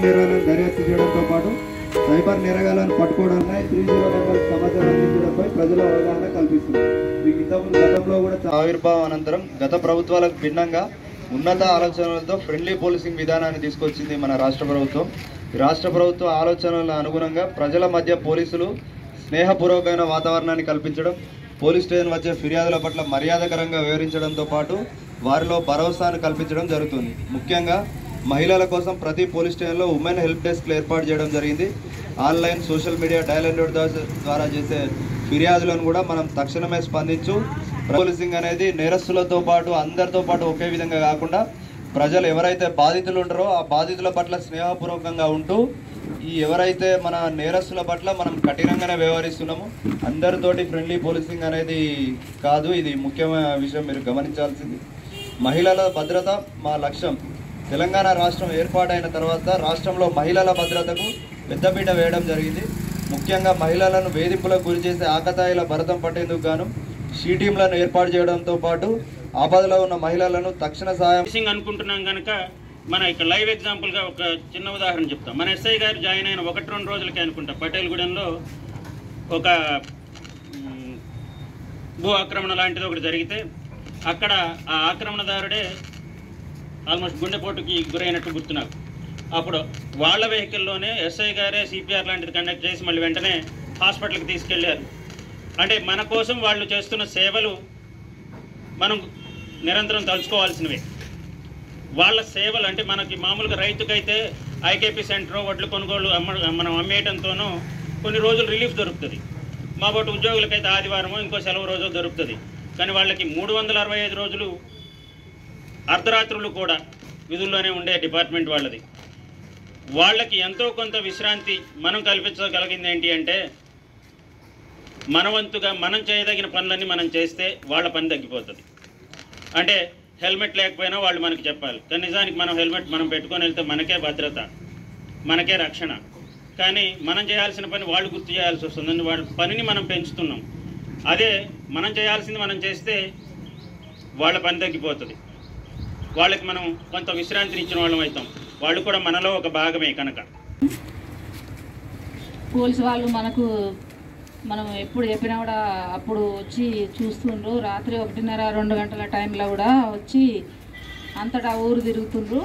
నేరాలను దర్యాప్తు చేయడంతో పాటు సైబర్ నేరగాలను పట్టుకోవడానికి త్రీ జీరో నెంబర్ సమాచారం అందించడంపై ప్రజల అవగాహన కల్పిస్తుంది మీకు ఇంతకుముందు గతంలో కూడా చా- ఆవిర్భావం అనంతరం గత ప్రభుత్వాలకు భిన్నంగా ఉన్నత ఆలోచనలతో ఫ్రెండ్లీ పోలీసింగ్ విధానాన్ని తీసుకొచ్చింది మన రాష్ట్ర ప్రభుత్వం ఈ రాష్ట్ర ప్రభుత్వ ఆలోచనల అనుగుణంగా ప్రజల మధ్య పోలీసులు స్నేహపూర్వకమైన వాతావరణాన్ని కల్పించడం పోలీస్ స్టేషన్ వచ్చే ఫిర్యాదుల పట్ల మర్యాదకరంగా వివరించడంతో పాటు వారిలో భరోసాను కల్పించడం జరుగుతుంది ముఖ్యంగా మహిళల కోసం ప్రతి పోలీస్ స్టేషన్లో ఉమెన్ హెల్ప్ డెస్క్లు ఏర్పాటు చేయడం జరిగింది online social media dial hundred ద్వారా చేసే ఫిర్యాదులను కూడా మనం తక్షణమే స్పందించు పోలీసింగ్ అనేది నేరస్తులతో పాటు అందరితో పాటు ఒకే విధంగా కాకుండా ప్రజలు ఎవరైతే బాధితులు ఉంటారో ఆ బాధితుల పట్ల స్నేహపూర్వకంగా ఉంటూ ఈ ఎవరైతే మన నేరస్తుల పట్ల మనం కఠినంగానే వ్యవహరిస్తున్నామో అందరితోటి ఫ్రెండ్లీ పోలీసింగ్ అనేది కాదు ఇది ముఖ్యమైన విషయం మీరు గమనించాల్సింది మహిళల భద్రత మా లక్ష్యం తెలంగాణ రాష్ట్రం ఏర్పాటైన తర్వాత రాష్ట్రంలో మహిళల భద్రతకు పెద్దపీట వేయడం జరిగింది ముఖ్యంగా మహిళలను వేధింపులకు గురి చేసే ఆకతాయిల భరతం పట్టేందుకు గాను షీ టీంలను ఏర్పాటు చేయడంతో పాటు ఆపదలో ఉన్న మహిళలను తక్షణ సహాయం మిస్సింగ్ అనుకుంటున్నాం కనుక మన ఇక్కడ లైవ్ ఎగ్జాంపుల్గా ఒక చిన్న ఉదాహరణ చెప్తాం మన ఎస్ఐ గారు జాయిన్ అయిన ఒకటి రెండు రోజులకే అనుకుంటా పటేల్గూడెంలో ఒక మ్, భూ ఆక్రమణ లాంటిది ఒకటి జరిగితే అక్కడ ఆ ఆక్రమణదారుడే ఆల్మోస్ట్ గుండెపోటుకి గురైనట్టు గుర్తు నాకు అప్పుడు వాళ్ళ వెహికల్లోనే ఎస్ఐ గారే సిపిఆర్ లాంటిది కండక్ట్ చేసి మళ్ళీ వెంటనే హాస్పిటల్కి తీసుకెళ్లారు అంటే మన కోసం వాళ్ళు చేస్తున్న సేవలు మనం నిరంతరం తలుచుకోవాల్సినవే వాళ్ళ సేవలు అంటే మనకి మామూలుగా రైతుకైతే ఐకేపీ సెంటర్ వడ్లు కొనుగోలు అమ్మ మనం అమ్మేయడంతోనూ కొన్ని రోజులు రిలీఫ్ దొరుకుతుంది మా బట్టి ఉద్యోగులకైతే ఆదివారమో ఇంకో సెలవు రోజు దొరుకుతుంది కానీ వాళ్ళకి మూడు వందల అరవై ఐదు రోజులు అర్ధరాత్రులు కూడా విధుల్లోనే ఉండే డిపార్ట్మెంట్ వాళ్ళది వాళ్ళకి ఎంతో కొంత విశ్రాంతి మనం కల్పించగలిగింది ఏంటి అంటే మనవంతుగా మనం చేయదగిన పనులన్నీ మనం చేస్తే వాళ్ళ పని తగ్గిపోతుంది అంటే హెల్మెట్ లేకపోయినా వాళ్ళు మనకి చెప్పాలి కానీ నిజానికి మనం హెల్మెట్ మనం పెట్టుకొని వెళ్తే మనకే భద్రత మనకే రక్షణ కానీ మనం చేయాల్సిన పని వాళ్ళు గుర్తు చేయాల్సి వస్తుంది వాళ్ళ పనిని మనం పెంచుతున్నాం అదే మనం చేయాల్సింది మనం చేస్తే వాళ్ళ పని తగ్గిపోతుంది వాళ్ళకి మనం కొంత విశ్రాంతిని ఇచ్చిన వాళ్ళం అవుతాం వాళ్ళు కూడా మనలో ఒక భాగమే కనుక పోలీసు వాళ్ళు మనకు మనం ఎప్పుడు చెప్పినా కూడా అప్పుడు వచ్చి చూస్తుండ్రు రాత్రి ఒకటిన్నర రెండు గంటల టైంలో కూడా వచ్చి అంతటా ఊరు తిరుగుతుండ్రు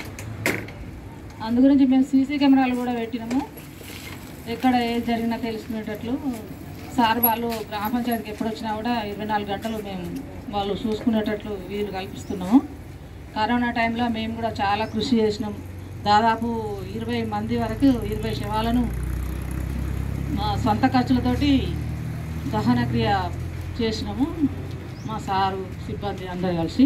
అందు గురించి మేము సీసీ కెమెరాలు కూడా పెట్టినాము ఎక్కడ ఏది జరిగినా తెలుసుకునేటట్లు సార్ వాళ్ళు గ్రామ పంచాయతీకి ఎప్పుడు వచ్చినా కూడా ఇరవై నాలుగు గంటలు మేము వాళ్ళు చూసుకునేటట్లు వీలు కల్పిస్తున్నాము కరోనా టైంలో మేము కూడా చాలా కృషి చేసినాం దాదాపు ఇరవై మంది వరకు ఇరవై శవాలను మా సొంత ఖర్చులతోటి దహన క్రియ చేసినాము మా సారు సిబ్బంది అందరు కలిసి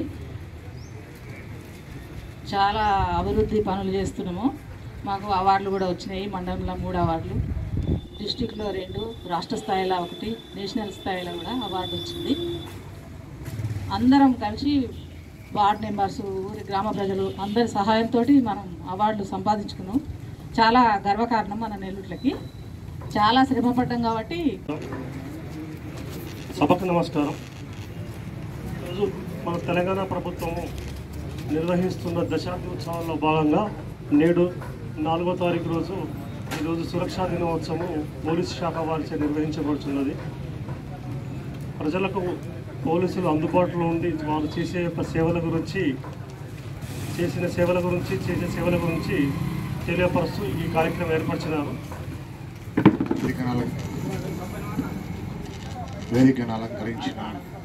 చాలా అభివృద్ధి పనులు చేస్తున్నాము మాకు అవార్డులు కూడా వచ్చినాయి మండలంలో మూడు అవార్డులు డిస్టిక్లో రెండు రాష్ట్ర స్థాయిలో ఒకటి నేషనల్ స్థాయిలో కూడా అవార్డు వచ్చింది అందరం కలిసి వార్డ్ మెంబర్స్ ఊరి గ్రామ ప్రజలు అందరి సహాయంతో మనం అవార్డులు సంపాదించుకున్నాం చాలా గర్వకారణం మన నెల్లూట్లకి చాలా శ్రమపడ్డాం కాబట్టి సభకు నమస్కారం ఈరోజు మన తెలంగాణ ప్రభుత్వము నిర్వహిస్తున్న దశాబ్ది ఉత్సవాల్లో భాగంగా నేడు నాలుగో తారీఖు రోజు ఈరోజు సురక్షా దినోత్సవం పోలీసు శాఖ వారిచే నిర్వహించబడుతున్నది ప్రజలకు పోలీసులు అందుబాటులో ఉండి వారు చేసే యొక్క సేవల గురించి చేసిన సేవల గురించి చేసే సేవల గురించి తెలియపరుస్తూ ఈ కార్యక్రమం ఏర్పరిచినారు వేదికను అలం- వేదికను అలంకరించిన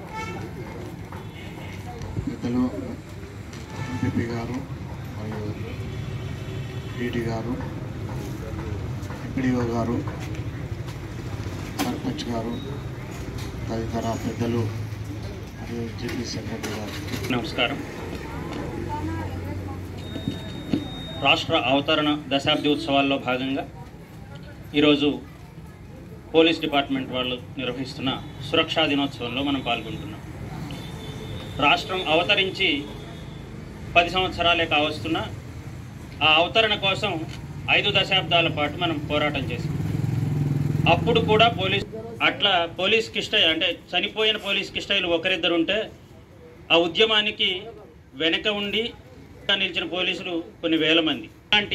పెద్దలు ఎంపీపీ గారు మరియు డీటీ గారు ఎంపీడీఓ గారు సర్పంచ్ గారు తదితర పెద్దలు మరియు జేపీ సెక్రటరీ గారు నమస్కారం రాష్ట్ర అవతరణ దశాబ్ది ఉత్సవాల్లో భాగంగా ఈరోజు పోలీస్ డిపార్ట్మెంట్ వాళ్ళు నిర్వహిస్తున్న సురక్షా దినోత్సవంలో మనం పాల్గొంటున్నాం రాష్ట్రం అవతరించి పది సంవత్సరాలే కావస్తున్నా ఆ అవతరణ కోసం ఐదు దశాబ్దాల పాటు మనం పోరాటం చేసాం అప్పుడు కూడా పోలీస్ అట్లా పోలీస్ కిష్టయ్య అంటే చనిపోయిన పోలీస్ కిష్టయ్యలు ఒకరిద్దరు ఉంటే ఆ ఉద్యమానికి వెనక ఉండి నిలిచిన పోలీసులు కొన్ని వేల మంది అలాంటి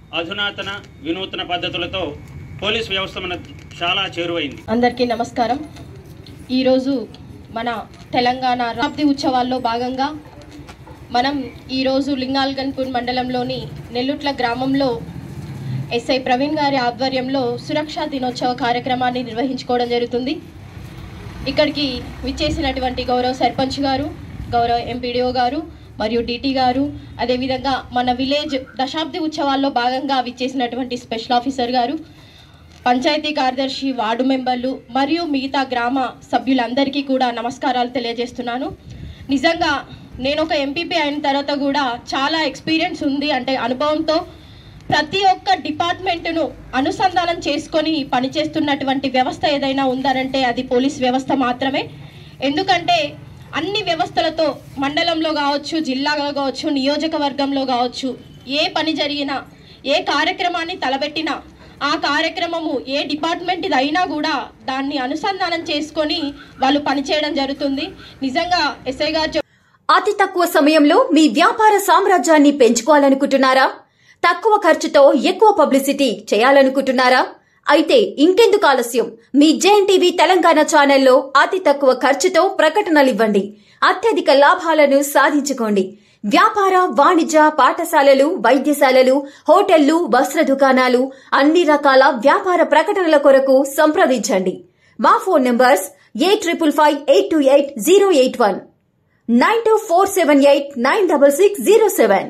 అధునాతన వినూత్న పద్ధతులతో పోలీస్ వ్యవస్థ మనకు చాలా చేరువైంది అందరికీ నమస్కారం ఈరోజు మన తెలంగాణ రాబ్ది ఉత్సవాల్లో భాగంగా మనం ఈరోజు లింగాల్గన్పూర్ మండలంలోని నెల్లుట్ల గ్రామంలో ఎస్ఐ ప్రవీణ్ గారి ఆధ్వర్యంలో సురక్షా దినోత్సవ కార్యక్రమాన్ని నిర్వహించుకోవడం జరుగుతుంది ఇక్కడికి విచ్చేసినటువంటి గౌరవ సర్పంచ్ గారు గౌరవ ఎంపీడీఓ గారు మరియు డిటి గారు అదేవిధంగా మన విలేజ్ దశాబ్ది ఉత్సవాల్లో భాగంగా విచ్చేసినటువంటి స్పెషల్ ఆఫీసర్ గారు పంచాయతీ కార్యదర్శి వార్డు మెంబర్లు మరియు మిగతా గ్రామ సభ్యులందరికీ కూడా నమస్కారాలు తెలియజేస్తున్నాను నిజంగా నేను ఒక ఎంపీపీ అయిన తర్వాత కూడా చాలా ఎక్స్పీరియన్స్ ఉంది అంటే అనుభవంతో ప్రతి ఒక్క డిపార్ట్మెంట్ను అనుసంధానం చేసుకొని పనిచేస్తున్నటువంటి వ్యవస్థ ఏదైనా ఉందనంటే అది పోలీస్ వ్యవస్థ మాత్రమే ఎందుకంటే అన్ని వ్యవస్థలతో మండలంలో కావచ్చు జిల్లాలో కావచ్చు నియోజకవర్గంలో కావచ్చు ఏ పని జరిగినా ఏ కార్యక్రమాన్ని తలబెట్టినా ఆ కార్యక్రమము ఏ డిపార్ట్మెంట్ ఇది అయినా కూడా దాన్ని అనుసంధానం చేసుకొని వాళ్ళు పనిచేయడం జరుగుతుంది నిజంగా ఎస్ఐ గారు చెప్- అతి తక్కువ సమయంలో మీ వ్యాపార సామ్రాజ్యాన్ని పెంచుకోవాలనుకుంటున్నారా తక్కువ ఖర్చుతో ఎక్కువ పబ్లిసిటీ చేయాలనుకుంటున్నారా అయితే ఇంకెందుకు ఆలస్యం మీ జేఎన్ టీవీ తెలంగాణ ఛానల్లో అతి తక్కువ ఖర్చుతో ప్రకటనలివ్వండి అత్యధిక లాభాలను సాధించుకోండి వ్యాపార వాణిజ్య పాఠశాలలు వైద్యశాలలు హోటళ్లు వస్త్ర దుకాణాలు అన్ని రకాల వ్యాపార ప్రకటనల కొరకు సంప్రదించండి మా phone numbers eight triple five eight two eight zero eight one nine two four seven eight nine double six zero seven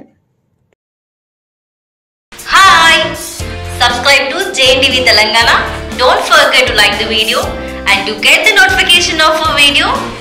Hi! Subscribe to JNTV Telangana. Don't forget to like the video and to get the notification of a video,